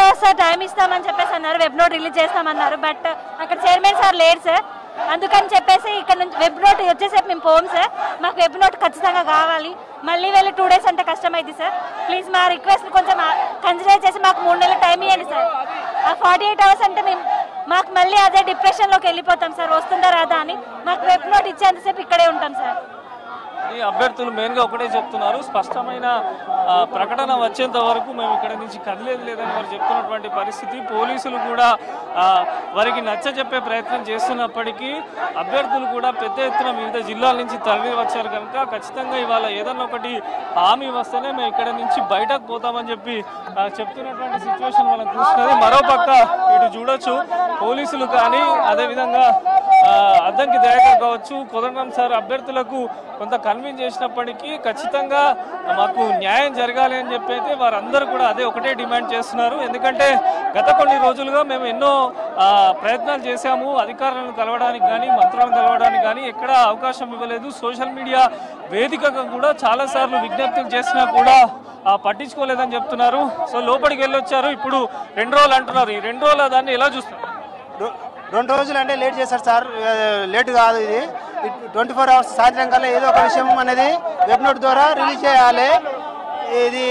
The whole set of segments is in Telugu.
అవర్స్ సార్ టైం ఇస్తామని చెప్పేసి అన్నారు వెబ్ నోట్ రిలీజ్ చేస్తామన్నారు బట్ అక్కడ చైర్మన్ సార్ లేడు సార్ అందుకని చెప్పేసి ఇక్కడ నుంచి వెబ్ నోట్ వచ్చేసేపు మేము పోం సార్ మాకు వెబ్ నోట్ ఖచ్చితంగా కావాలి మళ్ళీ వెళ్ళి టూ డేస్ అంటే కష్టమైంది సార్ ప్లీజ్ మా రిక్వెస్ట్ కొంచెం కన్సిడర్ చేసి మాకు మూడు నెలలు టైం ఇవ్వండి సార్ ఆ ఫార్టీ ఎయిట్ అవర్స్ అంటే మేము మాకు మళ్ళీ అదే డిప్రెషన్లోకి వెళ్ళిపోతాం సార్ వస్తుందా రాదా అని మాకు వెబ్ నోట్ ఇచ్చేంతసేపు ఇక్కడే ఉంటాం సార్ ఈ అభ్యర్థులు మెయిన్గా ఒకటే చెప్తున్నారు స్పష్టమైన ఆ, ప్రకటన వచ్చేంత వరకు మేము ఇక్కడ నుంచి కదిలేదు లేదని వారు చెప్తున్నటువంటి పరిస్థితి పోలీసులు కూడా ఆ, వారికి నచ్చ చెప్పే ప్రయత్నం చేస్తున్నప్పటికీ అభ్యర్థులు కూడా పెద్ద ఎత్తున వివిధ జిల్లాల నుంచి తరలి వచ్చారు కనుక ఖచ్చితంగా ఇవాళ ఏదన్నా ఒకటి హామీ వస్తేనే మేము ఇక్కడ నుంచి బయటకు పోతామని చెప్పి ఆ, చెప్తున్నటువంటి సిచ్యువేషన్ మనం చూస్తున్నది మరోపక్క ఇటు చూడొచ్చు పోలీసులు కానీ అదేవిధంగా ఆ, అద్దంకి దయాకర్ కావచ్చు కోదండం సార్ అభ్యర్థులకు కొంత కన్విన్స్ చేసినప్పటికీ ఖచ్చితంగా మాకు న్యాయం జరగాలి అని చెప్పి అయితే వారందరూ కూడా అదే ఒకటే డిమాండ్ చేస్తున్నారు ఎందుకంటే గత కొన్ని రోజులుగా మేము ఎన్నో ఆ, ప్రయత్నాలు చేశాము అధికారులను కలవడానికి కానీ మంత్రులను కలవడానికి కానీ ఎక్కడ అవకాశం ఇవ్వలేదు సోషల్ మీడియా వేదికగా కూడా చాలాసార్లు విజ్ఞప్తులు చేసినా కూడా ఆ, పట్టించుకోలేదని చెప్తున్నారు సో లోపలికి వెళ్ళొచ్చారు ఇప్పుడు రెండు రోజులు అంటున్నారు ఈ రెండు రోజుల దాన్ని ఎలా చూస్తున్నారు రె- రెండు రోజులు అంటే లేట్ చేశారు సార్ ఆ, లేట్ కాదు ఇది ట్వంటీ ఫోర్ అవర్స్ సాయంత్రం కల్లా ఏదో ఒక విషయం అనేది వెబ్ నోట్ ద్వారా రిలీజ్ చేయాలి ఇది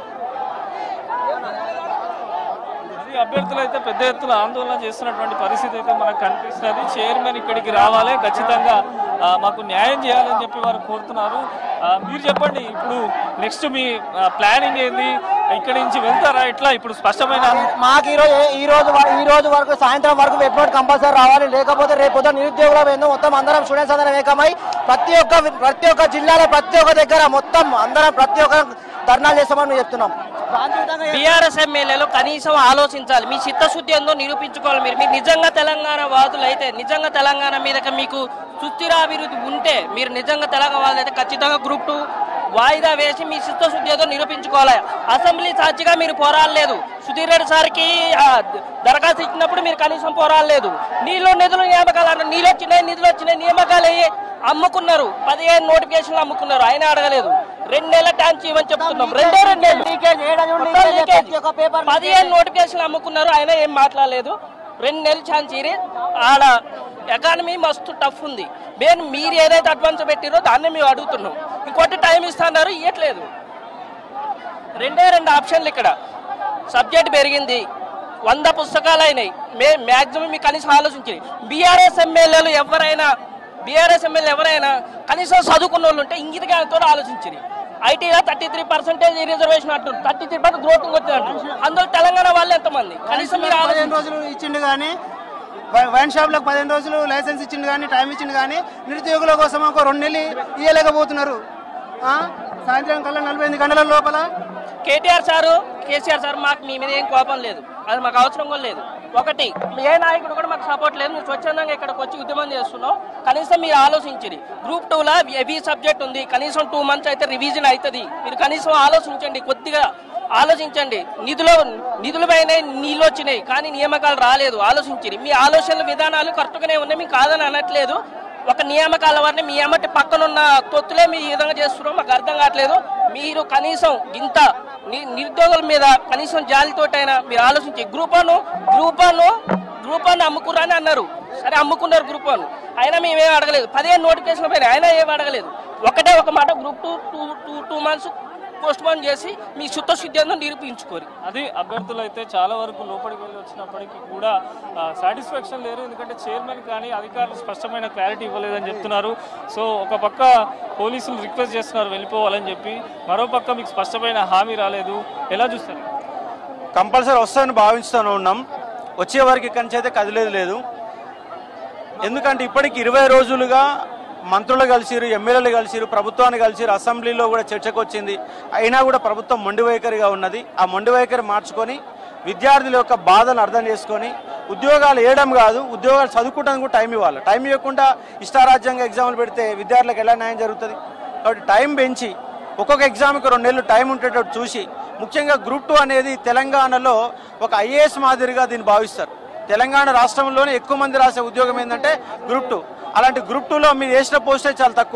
ఈ అభ్యర్థులు అయితే పెద్ద ఎత్తున ఆందోళన చేస్తున్నటువంటి పరిస్థితి అయితే మనకు కనిపిస్తున్నది చైర్మన్ ఇక్కడికి రావాలి ఖచ్చితంగా ఆ, మాకు న్యాయం చేయాలని చెప్పి వారు కోరుతున్నారు ఆ, మీరు చెప్పండి ఇప్పుడు నెక్స్ట్ మీ ప్లానింగ్ ఏంది ఇక్కడి నుంచి వెళ్తారా ఇట్లా ఇప్పుడు స్పష్టమైన మాకు ఈ రోజు ఈ రోజు వ- ఈ రోజు వరకు సాయంత్రం వరకు వెబ్ నోట్ కంపల్సరీ రావాలి లేకపోతే రేపు పొద్దున నిరుద్యోగుల ఏందో మొత్తం అందరం స్టూడెంట్స్ అందరం ఏకమై ప్రతి ఒక్క ప్రతి ఒక్క జిల్లాలో ప్రతి ఒక్క దగ్గర మొత్తం అందరం ప్రతి ఒక్క ధర్నాలు చేస్తామని మేము చెప్తున్నాం శాంతియుతంగా బీఆర్ఎస్ ఎమ్మెల్యేలు కనీసం ఆలోచించాలి మీ చిత్తశుద్ధి ఏందో నిరూపించుకోవాలి మీరు మీరు నిజంగా తెలంగాణ వాదులు అయితే నిజంగా తెలంగాణ మీద మీకు సుస్థిరాభివృద్ధి ఉంటే మీరు నిజంగా తెలంగాణ వాదులు అయితే ఖచ్చితంగా గ్రూప్ టూ వాయిదా వేసి మీ చిత్తశుద్ధి ఏదో నిరూపించుకోవాలి అసెంబ్లీ సాక్షిగా మీరు పోరాడలేదు సుధీర్ రెడ్డి సార్కి ఆ, దరఖాస్తు ఇచ్చినప్పుడు మీరు కనీసం పోరాడలేదు నీళ్ళు నిధులు నియామకాలు అన్నారు నీళ్ళు వచ్చినాయి నిధులు వచ్చినాయి నియామకాలు అయ్యి అమ్ముకున్నారు పదిహేను నోటిఫికేషన్లు అమ్ముకున్నారు ఆయన అడగలేదు రెండు నెలల ట్యాన్స్ ఇవ్వని చెప్తున్నాం రెండే రెండు నెలలు లీకేజ్ ఏడాది ఉండి మొత్తం లీకేజ్, లీకేజ్. ప్రతి ఒక్క పేపర్ పదిహేను నోటిఫికేషన్లు అమ్ముకున్నారు ఆయన ఏం మాట్లాడలేదు రెండు నెలలు ఛాన్స్ ఇరి ఆడ ఎకానమీ మస్తు టఫ్ ఉంది మేము మీరు ఏదైతే అడ్వాన్స్ పెట్టిరో దాన్ని మేము అడుగుతున్నాం ఇంకోటి టైం ఇస్తున్నారు ఇవ్వట్లేదు రెండే రెండు ఆప్షన్లు ఇక్కడ సబ్జెక్ట్ పెరిగింది వంద పుస్తకాలు అయినాయి మే మ్యాక్సిమం మీకు కనీసం ఆలోచించి బీఆర్ఎస్ ఎమ్మెల్యేలు ఎవరైనా బీఆర్ఎస్ ఎమ్మెల్యే ఎవరైనా కనీసం చదువుకున్న వాళ్ళు ఉంటే ఇంగిత జ్ఞానంతో ఆలోచించి ఐటీలో థర్టీ త్రీ పర్సెంటేజ్ రిజర్వేషన్ అంటారు థర్టీ త్రీ పర్సెంట్ గ్రోతింగ్ వచ్చింది అంటారు అందులో తెలంగాణ వాళ్ళు ఎంతమంది కనీసం మీరు పదిహేను ఆలోచించండి రోజులు ఇచ్చిండు కానీ వై- వైన్ షాప్లకు పదిహేను రోజులు లైసెన్స్ ఇచ్చిండు కానీ టైం ఇచ్చిండు కానీ నిరుద్యోగుల కోసం ఒక రెండు నెలలు ఇవ్వలేకపోతున్నారు ఆ? సాయంత్రం కల్లా నలభై ఎనిమిది గంటల లోపల కేటీఆర్ సారు కేసీఆర్ సార్ మాకు మీ మీద ఏం కోపం లేదు అది మాకు అవసరం కూడా లేదు ఒకటి ఏ నాయకుడు కూడా మాకు సపోర్ట్ లేదు నువ్వు స్వచ్ఛందంగా ఇక్కడికి వచ్చి ఉద్యమం చేస్తున్నావు కనీసం మీరు ఆలోచించండి గ్రూప్ టూలో హెవీ సబ్జెక్ట్ ఉంది కనీసం టూ మంత్స్ అయితే రివిజన్ అవుతుంది మీరు కనీసం ఆలోచించండి కొద్దిగా ఆలోచించండి నిధులు నిధుల పైన నీళ్ళు వచ్చినాయి కానీ నియామకాలు రాలేదు ఆలోచించండి మీ ఆలోచనల విధానాలు కరెక్ట్గానే ఉన్నాయి మీకు కాదని అనట్లేదు ఒక నియామకాల వారిని మీ అమ్మటి పక్కనున్న తొత్తులే మీ ఈ విధంగా చేస్తున్నారో మాకు అర్థం కావట్లేదు మీరు కనీసం ఇంత ని- నిరుద్యోగుల మీద కనీసం జాలితోటైనా మీరు ఆలోచించి group one group one group one అమ్ముకురా అని అన్నారు సరే అమ్ముకున్నారు గ్రూప్ వన్ అయినా మేమేం అడగలేదు పదిహేను నోటిఫికేషన్ పైన అయినా ఏం అడగలేదు ఒకటే ఒక మాట group two two two two months postpone చేసి మీ శుద్ధశుద్ధి ఏందో నిరూపించుకోరు అది అభ్యర్థులు అయితే చాలా వరకు లోపలికి వెళ్ళి వచ్చినప్పటికీ కూడా సాటిస్ఫాక్షన్ లేరు ఎందుకంటే చైర్మన్ కానీ అధికారులు స్పష్టమైన క్లారిటీ ఇవ్వలేదని చెప్తున్నారు సో ఒక పక్క పోలీసులు రిక్వెస్ట్ చేస్తున్నారు వెళ్ళిపోవాలని చెప్పి మరో పక్క మీకు స్పష్టమైన హామీ రాలేదు ఎలా చూస్తారు కంపల్సరీ వస్తుందని భావిస్తూనే ఉన్నాం వచ్చే వరకు ఇక్కడి నుంచి అయితే కదిలేదు లేదు ఎందుకంటే ఇప్పటికి ఇరవై రోజులుగా మంత్రులు కలిసిరు ఎమ్మెల్యేలు కలిసిరు ప్రభుత్వాన్ని కలిసిరు అసెంబ్లీలో కూడా చర్చకు వచ్చింది అయినా కూడా ప్రభుత్వం మొండి వైఖరిగా ఉన్నది ఆ మొండి వైఖరి మార్చుకొని విద్యార్థుల యొక్క బాధను అర్థం చేసుకొని ఉద్యోగాలు వేయడం కాదు ఉద్యోగాలు చదువుకోవడానికి కూడా టైం ఇవ్వాలి టైం ఇవ్వకుండా ఇష్టారాజ్యంగా ఎగ్జామ్లు పెడితే విద్యార్థులకు ఎలా న్యాయం జరుగుతుంది కాబట్టి టైం పెంచి ఒక్కొక్క ఎగ్జామ్కి రెండు నెలలు టైం ఉండేటట్టు చూసి ముఖ్యంగా గ్రూప్ టూ అనేది తెలంగాణలో ఒక ఐఏఎస్ మాదిరిగా దీన్ని భావిస్తారు తెలంగాణ రాష్ట్రంలోనే ఎక్కువ మంది రాసే ఉద్యోగం ఏంటంటే గ్రూప్ టూ అలాంటి గ్రూప్ టూలో మీరు వేసిన పోస్టే చాలా తక్కువ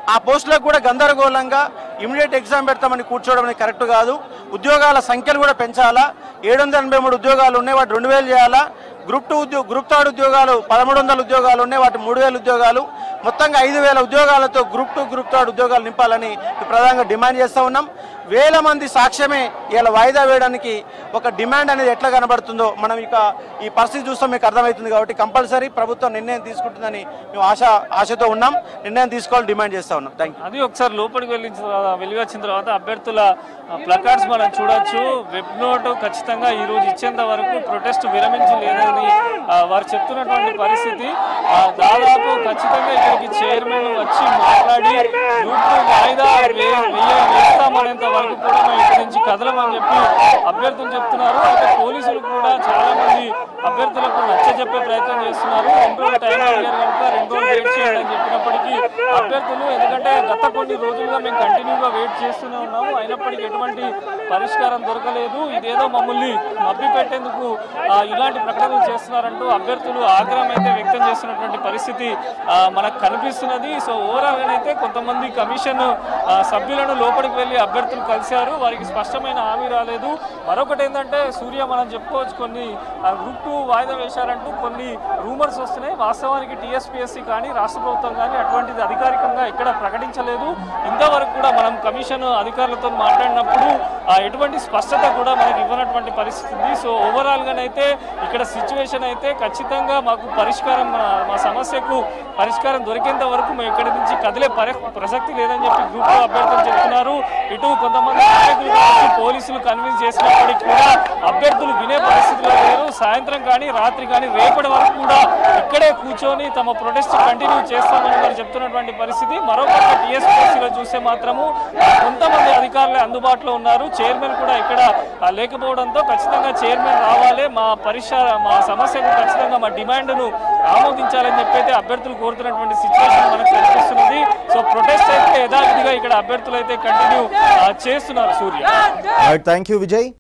ఆ పోస్టులకు కూడా గందరగోళంగా ఇమీడియట్ ఎగ్జామ్ పెడతామని కూర్చోవడం అనేది కరెక్ట్ కాదు ఉద్యోగాల సంఖ్యలు కూడా పెంచాలా ఏడు వందల ఎనభై మూడు ఉద్యోగాలు ఉన్నాయి వాటి రెండు వేలు చేయాలా గ్రూప్ టూ ఉద్యోగ గ్రూప్ థర్డ్ ఉద్యోగాలు పదమూడు వందల ఉద్యోగాలు ఉన్నాయి వాటి మూడు వేల ఉద్యోగాలు మొత్తంగా ఐదు వేల ఉద్యోగాలతో గ్రూప్ టూ గ్రూప్ థర్డ్ ఉద్యోగాలు నింపాలని ప్రధానంగా డిమాండ్ చేస్తూ ఉన్నాం వేల మంది సాక్ష్యమే ఇలా వాయిదా వేయడానికి ఒక డిమాండ్ అనేది ఎట్లా కనబడుతుందో మనం ఇక ఈ పరిస్థితి చూస్తాం మీకు అర్థమవుతుంది కాబట్టి కంపల్సరీ ప్రభుత్వం నిర్ణయం తీసుకుంటుందని మేము ఆశ ఆశతో ఉన్నాం నిర్ణయం తీసుకోవాలని డిమాండ్ చేస్తూ ఉన్నాం థ్యాంక్ యూ అది ఒకసారి లోపలికి వెళ్ళిన తర్వాత వెళ్లి వచ్చిన తర్వాత అభ్యర్థుల ప్లకార్డ్స్ మనం చూడొచ్చు వెబ్ నోట్ ఖచ్చితంగా ఈ రోజు ఇచ్చేంత వరకు ప్రొటెస్ట్ విరమించి లేదని ఆ, వారు చెప్తున్నటువంటి పరిస్థితి ఆ, దాదాపు ఖచ్చితంగా ఇక్కడికి చైర్మన్ వచ్చి మాట్లాడి గ్రూప్ టూ వాయిదా వే- వేయ- వేస్తామనేంత వరకు కూడా మేము ఇక్కడి నుంచి కదలమని చెప్పి అభ్యర్థులు చెప్తున్నారు అయితే పోలీసులు కూడా చాలా మంది అభ్యర్థులకు నచ్చ చెప్పే ప్రయత్నం చేస్తున్నారు రెండు రోజులు టైం అడిగారు కనుక రెండు రోజులు వెయిట్ చేయండి అని చెప్పినప్పటికీ అభ్యర్థులు ఎందుకంటే గత కొన్ని రోజులుగా మేము కంటిన్యూగా వెయిట్ చేస్తూనే ఉన్నాము అయినప్పటికీ ఎటువంటి పరిష్కారం దొరకలేదు ఇదేదో మమ్మల్ని మభ్య పెట్టేందుకు ఆ, ఇలాంటి ప్రకటనలు చేస్తున్నారంటూ అభ్యర్థులు ఆగ్రహం అయితే వ్యక్తం చేస్తున్నటువంటి పరిస్థితి ఆ, మనకు కనిపిస్తున్నది సో ఓవరాల్ గానైతే కొంతమంది కమిషన్ ఆ, సభ్యులను లోపలికి వెళ్ళి అభ్యర్థులు కలిశారు వారికి స్పష్టమైన హామీ రాలేదు మరొకటి ఏంటంటే సూర్య మనం చెప్పుకోవచ్చు కొన్ని ఆ, గ్రూప్ టూ వాయిదా వేశారంటూ కొన్ని రూమర్స్ వస్తున్నాయి వాస్తవానికి టీఎస్పీఎస్సీ కానీ రాష్ట్ర ప్రభుత్వం కానీ అటువంటిది అధికారికంగా ఎక్కడ ప్రకటించలేదు ఇంతవరకు కూడా మనం కమిషన్ అధికారులతో మాట్లాడినప్పుడు ఆ, ఎటువంటి స్పష్టత కూడా మనకి ఇవ్వనటువంటి పరిస్థితి ఉంది సో ఓవరాల్ గానైతే ఇక్కడ సిచ్యువేషన్ అయితే ఖచ్చితంగా మాకు పరిష్కారం మా- మా సమస్యకు పరిష్కారం దొరికేంత వరకు మేము ఇక్కడి నుంచి కదిలే పరి- ప్రసక్తి లేదని చెప్పి గ్రూప్ లో అభ్యర్థులు చెప్తున్నారు ఇటు కొంతమంది నాయకులు కావచ్చు, పోలీసులు కన్విన్స్ చేసినప్పటికీ కూడా అభ్యర్థులు వినే పరిస్థితిలో లేరు సాయంత్రం కానీ రాత్రి కానీ రేపటి వరకు కూడా ఇక్కడే కూర్చొని తమ ప్రొటెస్ట్ కంటిన్యూ చేస్తామని వారు చెప్తున్నటువంటి పరిస్థితి మరొక టీఎస్పీసీలో చూస్తే మాత్రము ఆ, కొంతమంది అధికారులే అందుబాటులో ఉన్నారు చైర్మన్ కూడా ఇక్కడ ఆ, లేకపోవడంతో ఖచ్చితంగా చైర్మన్ రావాలి మా పరిష మా సమస్యకు ఖచ్చితంగా మా డిమాండ్ను ఆమోదించాలని చెప్పి అయితే అభ్యర్థులు కోరుతున్నటువంటి సిచ్యువేషన్ మనకు కనిపిస్తున్నది సో ప్రొటెస్ట్ అయితే యథావిధిగా ఇక్కడ అభ్యర్థులు అయితే కంటిన్యూ చేస్తున్నారు సూర్య థ్యాంక్ యూ విజయ్